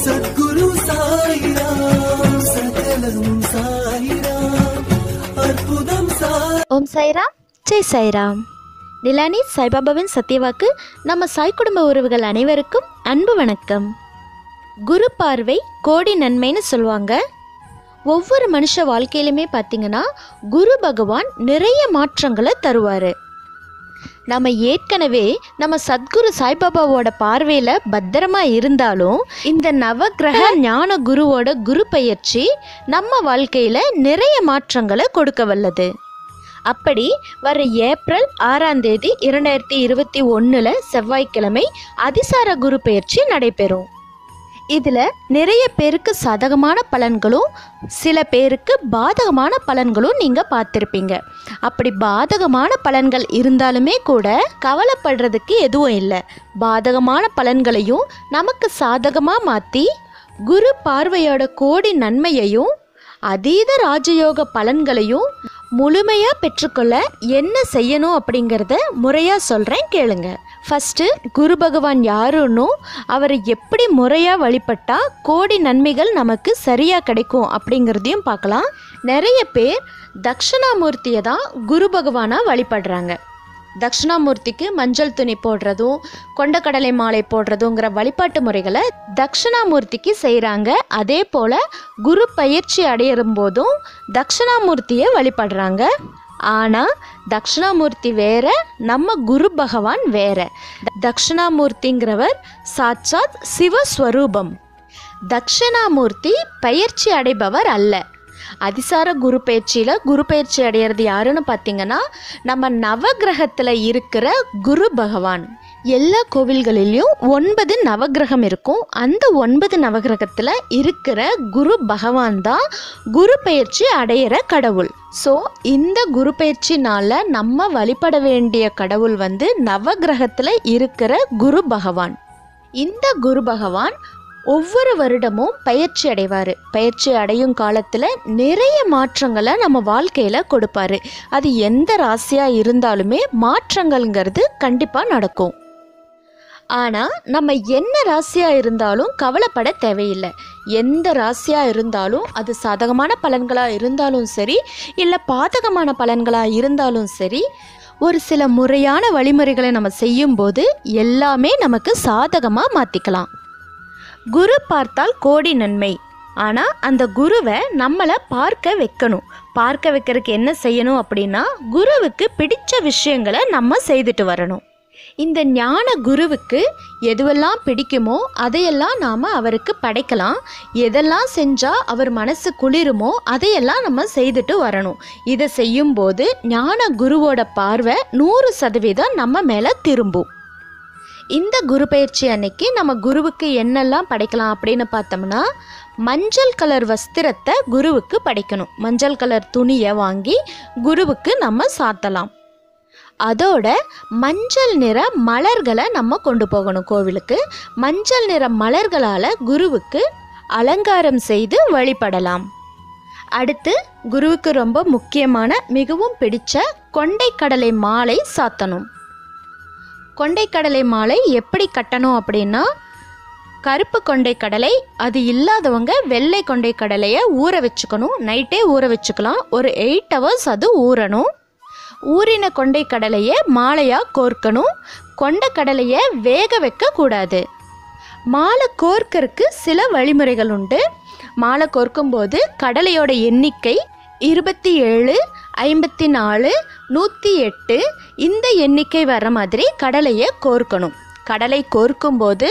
சத்குரு சாயிராம் சகலம் சாயிராம் அற்புதம் சாய் ஓம் சாய்ராம் ஜெய் சாய்ராம் நிலானி சாய்பாபாவின் சத்தியவாக்கு நம்ம சாய் குடும்ப உறவுகள் அனைவருக்கும் அன்பு வணக்கம் குரு பார்வை கோடி நன்மைன்னு சொல்லுவாங்க ஒவ்வொரு மனுஷ வாழ்க்கையிலுமே பார்த்தீங்கன்னா குரு பகவான் நிறைய மாற்றங்களை தருவார் நம்ம ஏற்கனவே நம்ம சத்குரு சாய்பாபாவோட பார்வையில் பத்திரமா இருந்தாலும் இந்த நவக்கிரக ஞான குருவோட குரு பயிற்சி நம்ம வாழ்க்கையில் நிறைய மாற்றங்களை கொடுக்க வல்லது அப்படி வர ஏப்ரல் ஆறாம் தேதி இரண்டாயிரத்தி இருபத்தி ஒன்றில் செவ்வாய்க்கிழமை அதிசார குரு பயிற்சி நடைபெறும் இதில் நிறைய பேருக்கு சாதகமான பலன்களும் சில பேருக்கு பாதகமான பலன்களும் நீங்கள் பார்த்துருப்பீங்க அப்படி பாதகமான பலன்கள் இருந்தாலுமே கூட கவலைப்படுறதுக்கு எதுவும் இல்லை பாதகமான பலன்களையும் நமக்கு சாதகமாக மாற்றி குரு பார்வையோட கோடி நன்மையையும் அதீத ராஜயோக பலன்களையும் முழுமையாக பெற்றுக்கொள்ள என்ன செய்யணும் அப்படிங்கிறத முறையாக சொல்கிறேன் கேளுங்க ஃபஸ்ட்டு குரு பகவான் யாருன்னு அவரை எப்படி முறையாக வழிபட்டா கோடி நன்மைகள் நமக்கு சரியாக கிடைக்கும் அப்படிங்கிறதையும் பார்க்கலாம் நிறைய பேர் தக்ஷணாமூர்த்தியை தான் குரு பகவானாக வழிபடுறாங்க தக்ஷணாமூர்த்திக்கு மஞ்சள் துணி போடுறதும் கொண்டக்கடலை மாலை போடுறதுங்கிற வழிபாட்டு முறைகளை தக்ஷணாமூர்த்திக்கு செய்கிறாங்க அதே போல் குரு பயிற்சி அடையிறும் போதும் தக்ஷணாமூர்த்தியை வழிபடுறாங்க ஆனால் தக்ஷணாமூர்த்தி வேற நம்ம குரு பகவான் வேற தக்ஷணாமூர்த்திங்கிறவர் சாட்சாத் சிவஸ்வரூபம் தக்ஷணாமூர்த்தி பயிற்சி அடைபவர் அல்ல அதிசார குரு பயிற்சியில் குரு பயிற்சி அடையிறது யாருன்னு பார்த்தீங்கன்னா நம்ம நவகிரகத்தில் இருக்கிற குரு பகவான் எல்லா கோவில்களிலையும் ஒன்பது நவகிரகம் இருக்கும் அந்த ஒன்பது நவகிரகத்தில் இருக்கிற குரு பகவான் தான் குரு பயிற்சி அடையிற கடவுள் ஸோ இந்த குரு பயிற்சினால நம்ம வழிபட வேண்டிய கடவுள் வந்து நவகிரகத்தில் இருக்கிற குரு பகவான் இந்த குரு பகவான் ஒவ்வொரு வருடமும் பயிற்சி அடைவார் பயிற்சி அடையும் காலத்தில் நிறைய மாற்றங்களை நம்ம வாழ்க்கையில் கொடுப்பாரு அது எந்த ராசியாக இருந்தாலுமே மாற்றங்கள்ங்கிறது கண்டிப்பாக நடக்கும் ஆனால் நம்ம என்ன ராசியாக இருந்தாலும் கவலைப்பட தேவையில்லை எந்த ராசியாக இருந்தாலும் அது சாதகமான பலன்களாக இருந்தாலும் சரி இல்லை பாதகமான பலன்களாக இருந்தாலும் சரி ஒரு சில முறையான வழிமுறைகளை நம்ம செய்யும்போது எல்லாமே நமக்கு சாதகமாக மாற்றிக்கலாம் குரு பார்த்தால் கோடி நன்மை ஆனால் அந்த குருவை நம்மளை பார்க்க வைக்கணும் பார்க்க வைக்கிறதுக்கு என்ன செய்யணும் அப்படின்னா குருவுக்கு பிடிச்ச விஷயங்களை நம்ம செய்துட்டு வரணும் இந்த ஞான குருவுக்கு எதுவெல்லாம் பிடிக்குமோ அதையெல்லாம் நாம் அவருக்கு படைக்கலாம் எதெல்லாம் செஞ்சால் அவர் மனசு குளிருமோ அதையெல்லாம் நம்ம செய்துட்டு வரணும் இதை செய்யும்போது ஞான குருவோட பார்வை நூறு சதவீதம் நம்ம மேலே திரும்பும் இந்த குரு பயிற்சி அன்னைக்கு நம்ம குருவுக்கு என்னெல்லாம் படைக்கலாம் அப்படின்னு பார்த்தோம்னா மஞ்சள் கலர் வஸ்திரத்தை குருவுக்கு படைக்கணும் மஞ்சள் கலர் துணியை வாங்கி குருவுக்கு நம்ம சாத்தலாம் அதோட மஞ்சள் நிற மலர்களை நம்ம கொண்டு போகணும் கோவிலுக்கு மஞ்சள் நிற மலர்களால் குருவுக்கு அலங்காரம் செய்து வழிபடலாம் அடுத்து குருவுக்கு ரொம்ப முக்கியமான மிகவும் பிடிச்ச கொண்டைக்கடலை மாலை சாத்தணும் கொண்டைக்கடலை மாலை எப்படி கட்டணும் அப்படின்னா கருப்பு கொண்டைக்கடலை அது இல்லாதவங்க வெள்ளை கொண்டைக்கடலையை ஊற வச்சுக்கணும் நைட்டே ஊற வச்சுக்கலாம் ஒரு எயிட் ஹவர்ஸ் அது ஊறணும் ஊறின கொண்டைக்கடலையை மாலையாக கோர்க்கணும் கொண்டைக்கடலையை வேக வைக்கக்கூடாது மாலை கோர்க்கறதுக்கு சில வழிமுறைகள் உண்டு மாலை கோர்க்கும்போது கடலையோட எண்ணிக்கை இருபத்தி ஏழு ஐம்பத்தி நாலு நூற்றி எட்டு இந்த எண்ணிக்கை வர மாதிரி கடலையை கோர்க்கணும் கடலை கோர்க்கும்போது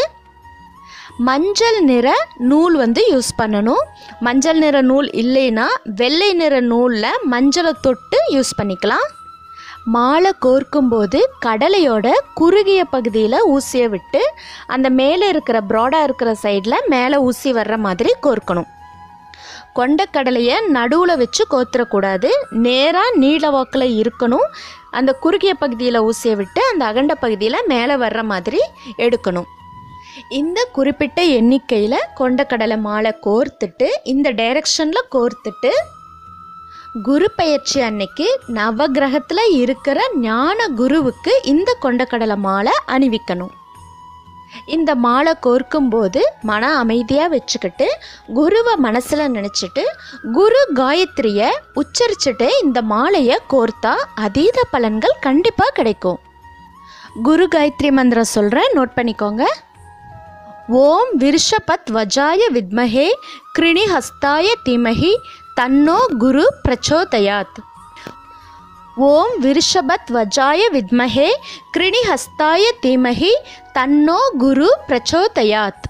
மஞ்சள் நிற நூல் வந்து யூஸ் பண்ணணும் மஞ்சள் நிற நூல் இல்லைன்னா வெள்ளை நிற நூலில் மஞ்சளை தொட்டு யூஸ் பண்ணிக்கலாம் மாலை கோர்க்கும்போது கடலையோட குறுகிய பகுதியில் ஊசியை விட்டு அந்த மேலே இருக்கிற ப்ராடாக இருக்கிற சைடில் மேலே ஊசி வர்ற மாதிரி கோர்க்கணும் கொண்டக்கடலையை நடுவில் வச்சு கோத்துறக்கூடாது நேராக நீள வாக்கில் இருக்கணும் அந்த குறுகிய பகுதியில் ஊசியை விட்டு அந்த அகண்ட பகுதியில் மேலே வர்ற மாதிரி எடுக்கணும் இந்த குறிப்பிட்ட எண்ணிக்கையில் கொண்டக்கடலை மாலை கோர்த்துட்டு இந்த டைரக்ஷனில் கோர்த்துட்டு குரு பயிற்சி அன்னைக்கு நவகிரகத்தில் இருக்கிற ஞான குருவுக்கு இந்த கொண்டக்கடலை மாலை அணிவிக்கணும் இந்த மாலை கோர்க்கும்போது மன அமைதியாக வச்சுக்கிட்டு குருவை மனசில் நினச்சிட்டு குரு காயத்ரியை உச்சரிச்சுட்டு இந்த மாலையை கோர்த்தா அதீத பலன்கள் கண்டிப்பாக கிடைக்கும் குரு காயத்ரி மந்திரம் சொல்கிறேன் நோட் பண்ணிக்கோங்க ஓம் விருஷபத் வஜாய வித்மஹே கிருணிஹஸ்தாய தீமஹி தன்னோ குரு பிரச்சோதயாத் ஓம் விருஷபத் வஜாய வித்மஹே கிருணிஹஸ்தாய தீமஹி தன்னோ குரு பிரச்சோதயாத்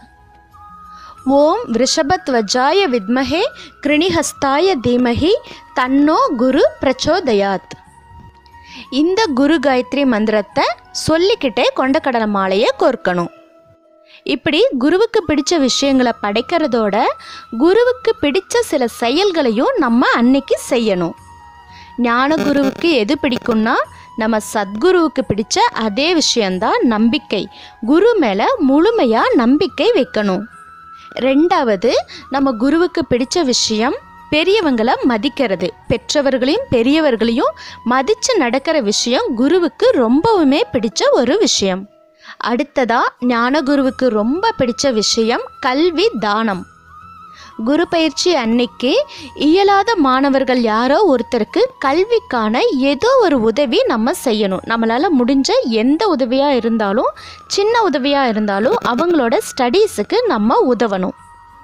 ஓம் விருஷபத் வஜாய வித்மஹே கிருணிஹஸ்தாய தீமஹி தன்னோ குரு பிரச்சோதயாத் இந்த குரு காயத்ரி மந்திரத்தை சொல்லிக்கிட்டே கொண்டக்கடலை மாலையை கோர்க்கணும் இப்படி குருவுக்கு பிடிச்ச விஷயங்களை படைக்கிறதோட குருவுக்கு பிடிச்ச சில செயல்களையும் நம்ம அன்னைக்கு செய்யணும் ஞான குருவுக்கு எது பிடிக்கும்னா நம்ம சத்குருவுக்கு பிடிச்ச அதே விஷயந்தான் நம்பிக்கை குரு மேலே முழுமையாக நம்பிக்கை வைக்கணும் ரெண்டாவது நம்ம குருவுக்கு பிடிச்ச விஷயம் பெரியவங்களை மதிக்கிறது பெற்றவர்களையும் பெரியவர்களையும் மதித்து நடக்கிற விஷயம் குருவுக்கு ரொம்பவுமே பிடிச்ச ஒரு விஷயம் அடுத்ததா ஞானகுருவுக்கு ரொம்ப பிடிச்ச விஷயம் கல்வி தானம் குரு பயிற்சி அன்னைக்கு இயலாத மாணவர்கள் யாரோ ஒருத்தருக்கு கல்விக்கான ஏதோ ஒரு உதவி நம்ம செய்யணும் நம்மளால் முடிஞ்ச எந்த உதவியாக இருந்தாலும் சின்ன உதவியாக இருந்தாலும் அவங்களோட ஸ்டடீஸுக்கு நம்ம உதவணும்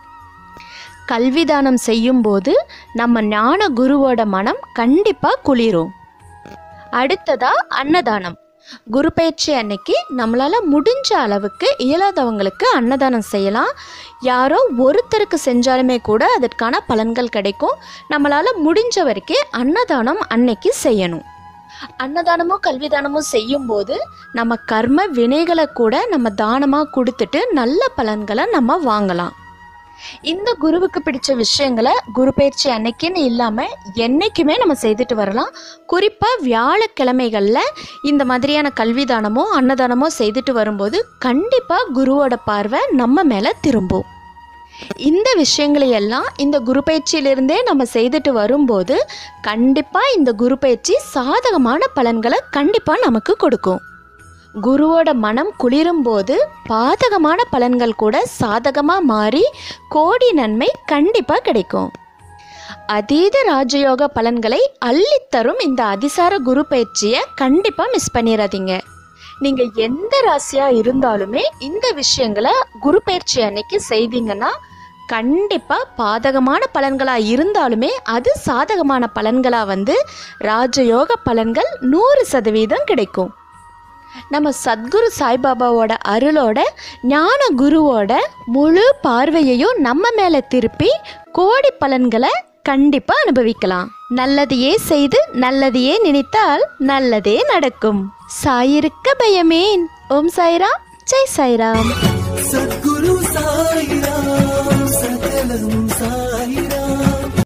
கல்வி தானம் செய்யும்போது நம்ம ஞான குருவோட மனம் கண்டிப்பாக குளிரும் அடுத்ததா அன்னதானம் குரு பயிற்சி அன்னைக்கு நம்மளால் முடிஞ்ச அளவுக்கு இயலாதவங்களுக்கு அன்னதானம் செய்யலாம் யாரோ ஒருத்தருக்கு செஞ்சாலுமே கூட அதற்கான பலன்கள் கிடைக்கும் நம்மளால் முடிஞ்ச வரைக்கும் அன்னதானம் அன்னைக்கு செய்யணும் அன்னதானமும் கல்விதானமும் செய்யும்போது நம்ம கர்ம வினைகளை கூட நம்ம தானமாக கொடுத்துட்டு நல்ல பலன்களை நம்ம வாங்கலாம் இந்த குருவுக்கு பிடிச்ச விஷயங்களை குரு பயிற்சி அன்னைக்குன்னு இல்லாமல் என்னைக்குமே நம்ம செய்துட்டு வரலாம் குறிப்பாக வியாழக்கிழமைகளில் இந்த மாதிரியான கல்விதானமோ அன்னதானமோ செய்துட்டு வரும்போது கண்டிப்பாக குருவோட பார்வை நம்ம மேலே திரும்பும் இந்த விஷயங்களை எல்லாம் இந்த குரு பயிற்சியிலிருந்தே நம்ம செய்துட்டு வரும்போது கண்டிப்பாக இந்த குரு பயிற்சி சாதகமான பலன்களை கண்டிப்பாக நமக்கு கொடுக்கும் குருவோட மனம் குளிரும் போது பாதகமான பலன்கள் கூட சாதகமாக மாறி கோடி நன்மை கண்டிப்பாக கிடைக்கும் அதீத ராஜயோக பலன்களை அள்ளித்தரும் இந்த அதிசார குரு பயிற்சியை கண்டிப்பாக மிஸ் பண்ணிடாதீங்க நீங்கள் எந்த ராசியாக இருந்தாலுமே இந்த விஷயங்களை குரு பயிற்சி அன்னைக்கு செய்தீங்கன்னா கண்டிப்பாக பாதகமான பலன்களாக இருந்தாலுமே அது சாதகமான பலன்களாக வந்து ராஜயோக பலன்கள் நூறு சதவீதம் கிடைக்கும் நம்ம சத்குரு சாய்பாபாவோட அருளோட ஞான குருவோட முழு பார்வையையும் நம்ம மேலே திருப்பி கோடி பலன்களை கண்டிப்பாக அனுபவிக்கலாம் நல்லதையே செய்து நல்லதையே நினைத்தால் நல்லதே நடக்கும் சாயிருக்க பயமேன் ஓம் சாய்ராம் ஜெய் சாய்ராம் சத்குரு